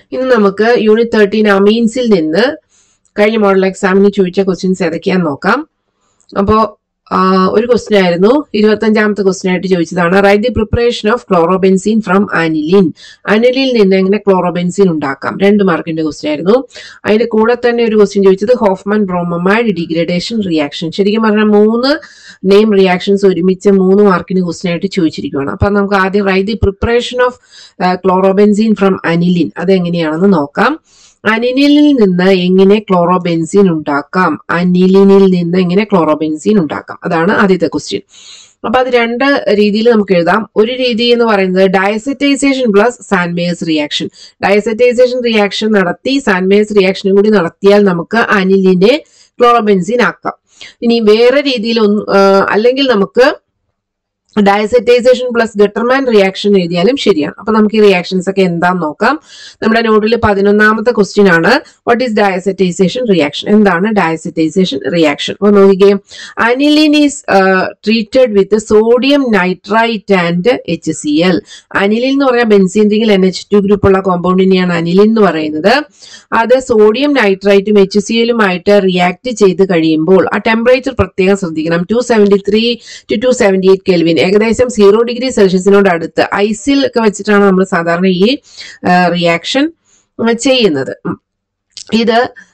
ഇന്ന് നമുക്ക് unit thirteen അമീൻസിൽ നിന്ന് കഴിഞ്ഞ മോഡൽ എക്സാമിന് ചോദിച്ച ക്വസ്റ്റ്യൻസ് ഏതൊക്കെയാന്ന് നോക്കാം അപ്പോൾ ഒരു ക്വസ്റ്റ്യൻ ആയിരുന്നു ഇരുപത്തഞ്ചാമത്തെ ക്വസ്റ്റ്യൻ ആയിട്ട് ചോദിച്ചതാണ് write the preparation of chlorobenzene from aniline അനിലിൽ നിന്ന് എങ്ങനെ ക്ലോറോബെൻസീൻ ഉണ്ടാക്കാം രണ്ട് മാർക്കിന്റെ ക്വസ്റ്റ്യൻ ആയിരുന്നു അതിന്റെ കൂടെ തന്നെ ഒരു ക്വസ്റ്റ്യൻ ചോദിച്ചത് ഹോഫ്മാൻ ബ്രോമമൈഡ് ഡിഗ്രഡേഷൻ റിയാക്ഷൻ ശരിക്കും പറഞ്ഞാൽ മൂന്ന് നെയിം റിയാക്ഷൻസ് ഒരുമിച്ച് മൂന്ന് മാർക്കിന് ക്വസ്റ്റ്യൻ ആയിട്ട് ചോദിച്ചിരിക്കുകയാണ് അപ്പൊ നമുക്ക് ആദ്യം write the preparation of chlorobenzene from aniline അതെങ്ങനെയാണെന്ന് നോക്കാം അനിലിനിൽ നിന്ന് എങ്ങനെ ക്ലോറോബെൻസീൻ ഉണ്ടാക്കാം അനിലിനിൽ നിന്ന് എങ്ങനെ ക്ലോറോബെൻസീൻ ഉണ്ടാക്കാം അതാണ് ആദ്യത്തെ ക്വസ്റ്റ്യൻ അപ്പൊ അത് രണ്ട് രീതിയിൽ നമുക്ക് എഴുതാം ഒരു രീതി എന്ന് പറയുന്നത് diazotisation plus Sandmeyer's reaction diazotisation reaction നടത്തി സാൻമേഴ്സ് റിയാക്ഷനും കൂടി നടത്തിയാൽ നമുക്ക് അനിലിനെ ക്ലോറോബെൻസീൻ ആക്കാം ഇനി വേറെ രീതിയിൽ ഒന്ന് അല്ലെങ്കിൽ നമുക്ക് ഡയസറ്റൈസേഷൻ പ്ലസ് ഗട്ടർമാൻ റിയാക്ഷൻ എഴുതിയാലും ശരിയാണ് അപ്പൊ നമുക്ക് ഈ റിയാക്ഷൻസ് ഒക്കെ എന്താന്ന് നോക്കാം നമ്മുടെ നോട്ടിൽ പതിനൊന്നാമത്തെ ക്വസ്റ്റ്യൻ ആണ് വാട്ട് ഈസ് ഡയസറ്റൈസേഷൻ റിയാക്ഷൻ എന്താണ് ഡയസറ്റൈസേഷൻ റിയാക്ഷൻ അപ്പൊ നോക്കിക്കേ aniline is treated with sodium nitrite and H C L aniline എന്ന് പറഞ്ഞാൽ ബെൻസിൻ റിംഗിൽ എൻ എച്ച് ടു ഗ്രൂപ്പ് ഉള്ള കോമ്പൗണ്ടിനെയാണ് അനിലിൻ എന്ന് പറയുന്നത് അത് സോഡിയം നൈട്രൈറ്റും എച്ച് സി എല്ലുമായിട്ട് റിയാക്ട് ചെയ്ത് കഴിയുമ്പോൾ ആ ടെമ്പറേച്ചർ പ്രത്യേകം ശ്രദ്ധിക്കണം two seventy three to two seventy eight kelvin ഏകദേശം സീറോ ഡിഗ്രി സെൽഷ്യസിനോട് അടുത്ത് ഐസിൽ ഒക്കെ വെച്ചിട്ടാണ് നമ്മൾ സാധാരണ ഈ റിയാക്ഷൻ ചെയ്യുന്നത് ഇത്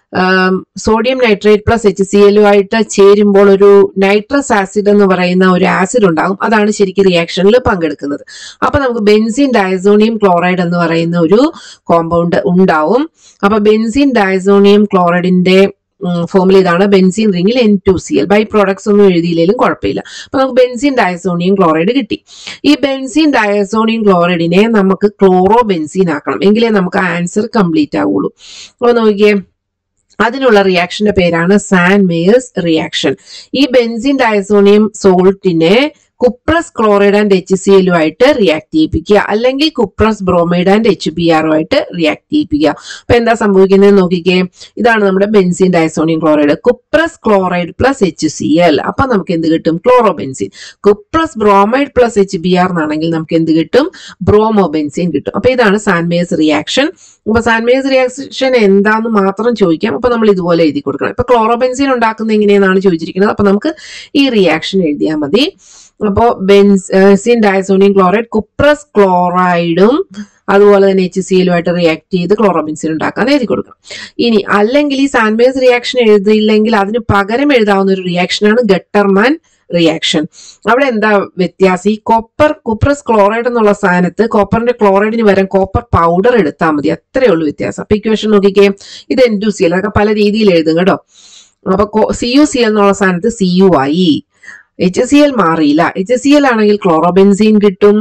sodium nitrate plus H C എല്ലുമായിട്ട് ചേരുമ്പോൾ ഒരു നൈട്രസ് ആസിഡ് എന്ന് പറയുന്ന ഒരു ആസിഡ് ഉണ്ടാകും അതാണ് ശരിക്കും റിയാക്ഷനിൽ പങ്കെടുക്കുന്നത് അപ്പൊ നമുക്ക് ബെൻസിൻ ഡയസോണിയം ക്ലോറൈഡ് എന്ന് പറയുന്ന ഒരു കോമ്പൗണ്ട് ഉണ്ടാവും അപ്പൊ ബെൻസിൻ ഡയസോണിയം ക്ലോറൈഡിന്റെ ഫോമുല ഇതാണ് ബെൻസിൻ റിംഗിൽ N two C L by products ഒന്നും എഴുതിയില്ലെങ്കിലും കുഴപ്പമില്ല അപ്പൊ നമുക്ക് ബെൻസിൻ ഡയസോണിയം ക്ലോറൈഡ് കിട്ടി ഈ ബെൻസിൻ ഡയസോണിയം ക്ലോറൈഡിനെ നമുക്ക് ക്ലോറോ ബെൻസിൻ ആക്കണം എങ്കിലേ നമുക്ക് ആൻസർ കംപ്ലീറ്റ് ആവുള്ളൂ അപ്പൊ നോക്കിയേ അതിനുള്ള റിയാക്ഷന്റെ പേരാണ് സാൻ മേയേഴ്സ് റിയാക്ഷൻ ഈ ബെൻസിൻ ഡയസോണിയം സോൾട്ടിനെ cuprous chloride and H C എല്ലുമായിട്ട് റിയാക്ട് ചെയ്യിപ്പിക്കുക അല്ലെങ്കിൽ cuprous bromide and H B ആറുമായിട്ട് റിയാക്ട് ചെയ്യിപ്പിക്കുക അപ്പൊ എന്താ സംഭവിക്കുന്നത് നോക്കിക്കേ ഇതാണ് നമ്മുടെ benzene diazonium chloride cuprous chloride plus H C L അപ്പൊ നമുക്ക് എന്ത് കിട്ടും chlorobenzene cuprous bromide plus H B R എന്നാണെങ്കിൽ നമുക്ക് എന്ത് കിട്ടും ബ്രോമോ ബെൻസിൻ കിട്ടും അപ്പൊ ഇതാണ് സാൻമേഴ്സ് റിയാക്ഷൻ അപ്പൊ സാൻമേഴ്സ് റിയാക്ഷൻ എന്താന്ന് മാത്രം ചോദിക്കാം അപ്പൊ നമ്മൾ ഇതുപോലെ എഴുതി കൊടുക്കണം ഇപ്പൊ ക്ലോറോബെൻസിൻ ഉണ്ടാക്കുന്നത് എങ്ങനെയെന്നാണ് ചോദിച്ചിരിക്കുന്നത് അപ്പൊ നമുക്ക് ഈ റിയാക്ഷൻ എഴുതിയാൽ മതി അപ്പോൾ ബെൻസിൻ ഡയസോണിയം ക്ലോറൈഡ് കുപ്രസ് ക്ലോറൈഡും അതുപോലെ തന്നെ എച്ച് സി എല്ലുമായിട്ട് റിയാക്ട് ചെയ്ത് ക്ലോറോബെൻസിൻ ഉണ്ടാക്കാൻ എഴുതി കൊടുക്കണം ഇനി അല്ലെങ്കിൽ ഈ സാൻമേഴ്സ് റിയാക്ഷൻ എഴുതിയില്ലെങ്കിൽ അതിന് പകരം എഴുതാവുന്ന ഒരു റിയാക്ഷനാണ് ഗട്ടർമാൻ റിയാക്ഷൻ അവിടെ എന്താ വ്യത്യാസം ഈ കോപ്പർ കുപ്രസ് ക്ലോറൈഡ് എന്നുള്ള സ്ഥാനത്ത് കോപ്പറിന്റെ ക്ലോറൈഡിന് വരാൻ കോപ്പർ പൗഡർ എടുത്താൽ മതി അത്രയേ ഉള്ളൂ വ്യത്യാസം അപ്പൊ ഇക്വേഷൻ നോക്കിക്കേ ഇത് എൻ ടു സി എൽ അതൊക്കെ പല രീതിയിൽ എഴുതും കേട്ടോ അപ്പൊ സി യു സി എൽ എന്നുള്ള സ്ഥാനത്ത് സി യു ആയി എച്ച് സി എൽ മാറിയില്ല എച്ച് സി എൽ ആണെങ്കിൽ ക്ലോറോബെൻസീൻ കിട്ടും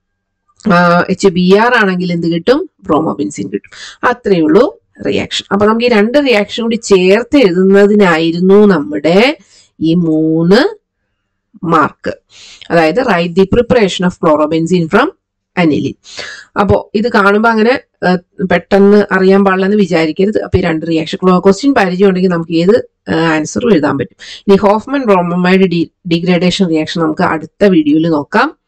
എച്ച് ബി ആർ ആണെങ്കിൽ എന്ത് കിട്ടും ബ്രോമോബെൻസീൻ കിട്ടും അത്രയേ ഉള്ളൂ റിയാക്ഷൻ അപ്പൊ നമുക്ക് ഈ രണ്ട് റിയാക്ഷൻ കൂടി ചേർത്ത് എഴുതുന്നതിനായിരുന്നു നമ്മുടെ ഈ മൂന്ന് മാർക്ക് അതായത് write the preparation of chlorobenzene from aniline അപ്പോൾ ഇത് കാണുമ്പോൾ അങ്ങനെ പെട്ടെന്ന് അറിയാൻ പാടില്ലെന്ന് വിചാരിക്കരുത് അപ്പൊ ഈ രണ്ട് റിയാക്ഷൻ ക്വസ്റ്റ്യൻ പരിചയം ഉണ്ടെങ്കിൽ നമുക്ക് ഏത് ആൻസറും എഴുതാൻ പറ്റും ഇനി ഹോഫ്മൻ ബ്രോമൈഡ് ഡി ഡിഗ്രഡേഷൻ റിയാക്ഷൻ നമുക്ക് അടുത്ത വീഡിയോയിൽ നോക്കാം